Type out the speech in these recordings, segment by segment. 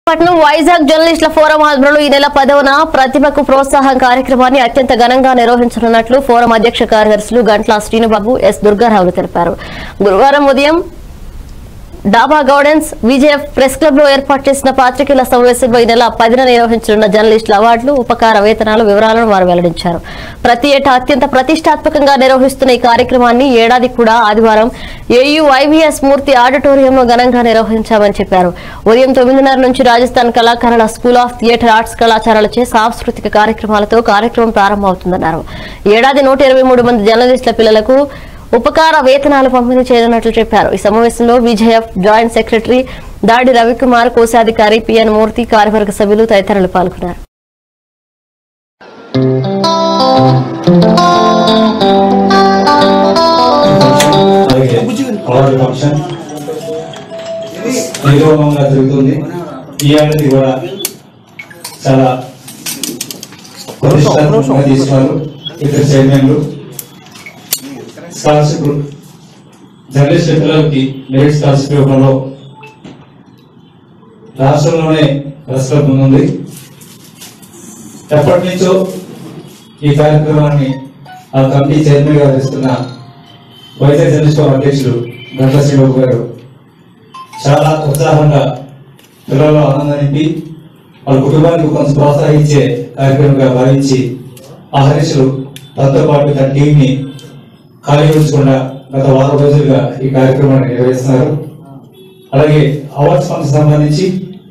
పట్నం వైజాగ్ జర్నలిస్టుల ఫోరం ఆధ్వర్యంలో ఈ నెల పదవన ప్రతిభకు ప్రోత్సాహం కార్యక్రమాన్ని అత్యంత ఘనంగా నిర్వహించనున్నట్లు ఫోరం అధ్యక్ష కార్యదర్శులు గంట్ల శ్రీనుబాబు ఎస్ దుర్గారావులు తెలిపారు గురువారం ఉదయం డాబా గౌడెన్స్ విజయ్ ప్రెస్ క్లబ్ లో ఏర్పాటు చేసిన పాత్రికేయుల సమావేశంలో ఈ నెల పదిన నిర్వహించనున్న జర్నలిస్టుల అవార్డులు ఉపకార వేతనాల వివరాలను వారు వెల్లడించారు ప్రతి ఏటా అత్యంత ప్రతిష్టాత్మకంగా నిర్వహిస్తున్న ఈ కార్యక్రమాన్ని ఏడాది కూడా ఆదివారం ఏయూ ఐవీఎస్ మూర్తి ఆడిటోరియంలో ఘనంగా నిర్వహించామని చెప్పారు ఉదయం తొమ్మిదిన్నర నుంచి రాజస్థాన్ కళాకారుల స్కూల్ ఆఫ్ థియేటర్ ఆర్ట్స్ కళాశాలలచే సాంస్కృతిక కార్యక్రమాలతో కార్యక్రమం ప్రారంభమవుతుందన్నారు ఏడాది నూట ఇరవై మూడు మంది జర్నలిస్టుల పిల్లలకు ఉపకార వేతనాలు పంపిణీ చేయనున్నట్లు చెప్పారు ఈ సమావేశంలో విజయఫ్ జాయింట్ సెక్రటరీ దాడి రవికుమార్ కోశాధికారి పిఎన్ మూర్తి కార్యవర్గ సభ్యులు తదితరులు పాల్గొన్నారు అలాగే అవార్డు ఫంక్షన్ వైభవంగా జరుగుతుంది ఈ ఏడాది కూడా చాలా ప్రతిష్టాత్మకంగా తీసుకున్నారు ఇద్దరు చైర్మన్లు స్కాలర్షిప్ జర్నలిస్ట్ పిల్లలకి మెరిట్ స్కాలర్షిప్ ఇవ్వడంలో రాష్ట్రంలోనే ప్రెస్ క్లబ్ ఉంది ఎప్పటి నుంచో ఈ కార్యక్రమాన్ని ఆ కమిటీ చైర్మన్ గా వహిస్తున్న వైజాగ్ జర్నలిస్ట్ ఫోరం అధ్యక్షులు గంటల శ్రీబాబు గారు చాలా ఉత్సాహంగా పిల్లల్లో ఆనందం నింపి వాళ్ళ కుటుంబానికి కొంచెం ప్రోత్సహించే కార్యక్రమంగా భావించి ఆ హరీషులు తనతో పాటు తన టీంని ఖాళీ ఉంచకుండా గత వారం రోజులుగా ఈ కార్యక్రమాన్ని నిర్వహిస్తున్నారు అలాగే అవార్డ్స్ ఫండ్స్ సంబంధించి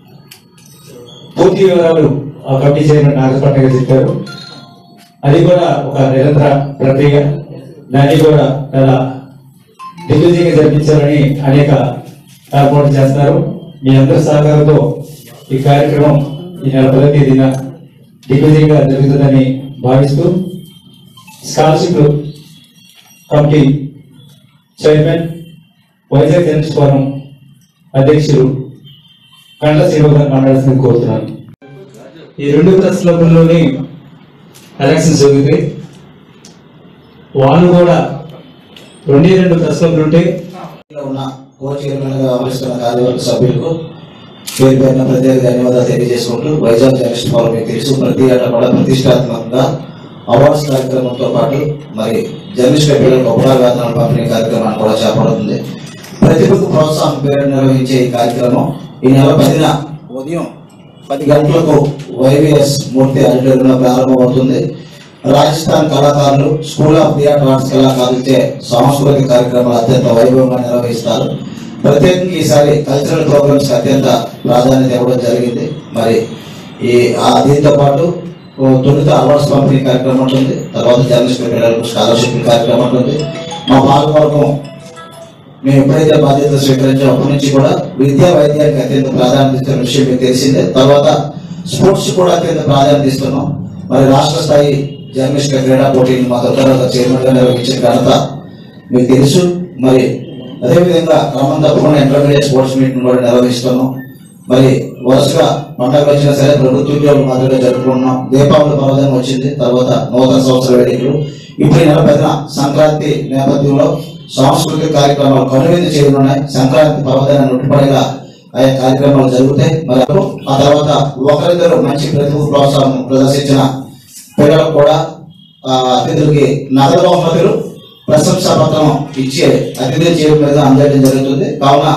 పూర్తి వివరాలు ఆ కమిటీ చైర్మన్ నాగపట్న గారు చెప్పారు అది కూడా ఒక నిరంతర ప్రక్రియ దాన్ని కూడా చాలా దిగ్విజయంగా జరిపించాలని అనేక ఏర్పాట్లు చేస్తున్నారు మీ అందరి సహకారంతో ఈ కార్యక్రమం ఈ నెల పదో తేదీన దిగ్విజయంగా జరుగుతుందని భావిస్తూ scholarship committee chairman Vizag journalist forum అధ్యక్షులు కండ్ల శ్రీబాబు గారు మాట్లాడాల్సింది కోరుతున్నాను ఈ రెండు ప్రెస్ క్లబ్లోని ఎలక్షన్స్ జరుగుతాయి వాళ్ళు కూడా రెండే రెండు ప్రెస్ క్లబ్లు ఉంటే లో ఉన్న కో చైర్మన్ గా వ్యవహరిస్తున్న కార్యవర్గ సభ్యులకు పేరు పేరున ప్రత్యేక ధన్యవాదాలు తెలియజేసుకుంటూ వైజాగ్ జర్నలిస్ట్ ఫోరం మీకు తెలుసు ప్రతి ఏటా కూడా ప్రతిష్టాత్మకంగా అవార్డ్స్ కార్యక్రమంతో పాటు మరి జర్నలిస్ట్ పిల్లలకు ఉపకార వేతనాల పంపిణీ కార్యక్రమాన్ని కూడా చేపడుతుంది ప్రతిభకు ప్రోత్సాహం పేరు నిర్వహించే ఈ కార్యక్రమం ఈ నెల పదిన ఉదయం పది గంటలకు వైవిఎస్ మూర్తి ఆడిటోరియంలో ప్రారంభమవుతుంది రాజస్థాన్ కళాకారులు స్కూల్ ఆఫ్ థియేటర్ ఆర్ట్స్ కళాకారులచే సాంస్కృతిక కార్యక్రమాలు అత్యంత వైభవంగా నిర్వహిస్తారు ప్రత్యేకంగా ఈసారి కల్చరల్ ప్రోగ్రామ్స్ అత్యంత ప్రాధాన్యత ఇవ్వడం జరిగింది మరి ఈ ఆ దీంతో పాటు ఓ తొలుత అవార్డ్స్ పంపిణీ కార్యక్రమం ఉంటుంది తర్వాత జర్నలిస్ట్ పిల్లలకు స్కాలర్షిప్ కార్యక్రమం ఉంటుంది మా పాల్గొనడం మేము ఎప్పుడైతే బాధ్యత స్వీకరించామో అప్పటి నుంచి కూడా విద్యా వైద్యానికి అత్యంత ప్రాధాన్యత ఇస్తున్న విషయం మీకు తెలిసిందే తర్వాత స్పోర్ట్స్ కూడా అత్యంత ప్రాధాన్యత ఇస్తున్నాం మరి రాష్ట్ర స్థాయి జర్నలిస్ట్ క్రీడా పోటీలు మా దగ్గర చైర్మన్ గా నిర్వహించిన ఘనత మీకు తెలుసు మరి అదేవిధంగా క్రమం తప్పకుండా ఇంటర్మీడియట్ స్పోర్ట్స్ మీట్ కూడా నిర్వహిస్తున్నాం మరి వరుసగా పండగ వచ్చినా సరే ప్రభుత్వ ఉద్యోగులు మాదిరిగా జరుపుకుంటున్నాం దీపావళి పర్వదినం వచ్చింది తర్వాత నూతన సంవత్సర వేడుకలు ఇప్పుడు ఈ నెల పదిన సంక్రాంతి నేపథ్యంలో సాంస్కృతిక కార్యక్రమాలు కనువిందు చేయనున్నాయి సంక్రాంతి పర్వదినాన్ని ఉట్టుపడిగా ఆయా కార్యక్రమాలు జరుగుతాయి మరి ఆ తర్వాత ఒకరిద్దరు మంచి ప్రతిభ ప్రోత్సాహం ప్రదర్శించిన పిల్లలకు కూడా ఆ, అతిథులకి నగదు బహుమతులు ప్రశంసా పత్రం ఇచ్చే అతిథి చేయడం మీద అందజేయడం జరుగుతుంది కావున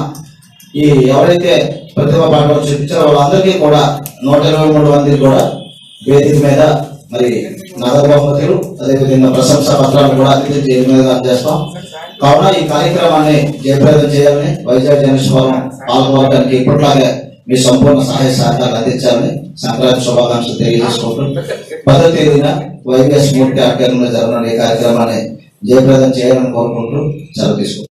ఈ ఎవరైతే ప్రతిభ పాఠాలు చూపించారో వాళ్ళందరికీ కూడా నూట ఇరవై మూడు మంది కూడా వేదిక మీద మరి నగదు బహుమతులు అదేవిధంగా ప్రశంసా పత్రాలు కూడా అతిథి చేయడం మీద అందజేస్తాం కావున ఈ కార్యక్రమాన్ని జయప్రదం చేయాలని వైజాగ్ జర్నలిస్ట్ ఫోరం పాల్గొనడానికి ఇప్పటిలాగే మీ సంపూర్ణ సహాయ సహకారాలు అందించాలని సంక్రాంతి శుభాకాంక్షలు తెలియజేసుకుంటూ పదో తేదీన వైవిఎస్ మూర్తి ఆధ్వర్యంలో జరగనున్న ఈ కార్యక్రమాన్ని జయప్రదం చేయాలని కోరుకుంటూ సెలవు తీసుకుంటాం